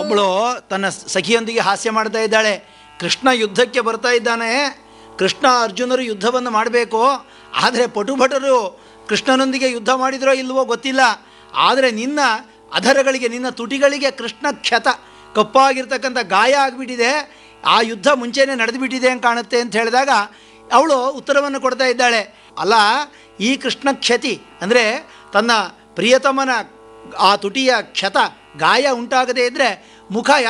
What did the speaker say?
ಒಬ್ಬಳು ತನ್ನ ಸಖಿಯೊಂದಿಗೆ ಹಾಸ್ಯ ಮಾಡ್ತಾ ಇದ್ದಾಳೆ ಕೃಷ್ಣ ಯುದ್ಧಕ್ಕೆ ಬರ್ತಾ ಇದ್ದಾನೆ ಕೃಷ್ಣ ಅರ್ಜುನರು ಯುದ್ಧವನ್ನು ಮಾಡಬೇಕು ಆದರೆ ಪಟುಭಟರು ಕೃಷ್ಣನೊಂದಿಗೆ ಯುದ್ಧ ಮಾಡಿದ್ರೋ ಇಲ್ವೋ ಗೊತ್ತಿಲ್ಲ ಆದರೆ ನಿನ್ನ ಅಧರಗಳಿಗೆ ನಿನ್ನ ತುಟಿಗಳಿಗೆ ಕೃಷ್ಣ ಕ್ಷತ ಕಪ್ಪಾಗಿರ್ತಕ್ಕಂಥ ಗಾಯ ಆಗಿಬಿಟ್ಟಿದೆ ಆ ಯುದ್ಧ ಮುಂಚೆನೇ ನಡೆದುಬಿಟ್ಟಿದೆ ಅಂತ ಕಾಣುತ್ತೆ ಅಂತ ಹೇಳಿದಾಗ ಅವಳು ಉತ್ತರವನ್ನು ಕೊಡ್ತಾ ಇದ್ದಾಳೆ ಅಲ್ಲ ಈ ಕೃಷ್ಣ ಕ್ಷತಿ ಅಂದರೆ ತನ್ನ ಪ್ರಿಯತಮನ ಆ ತುಟಿಯ ಕ್ಷತ ಗಾಯ ಉಂಟಾಗದೇ ಇದ್ದರೆ ಮುಖ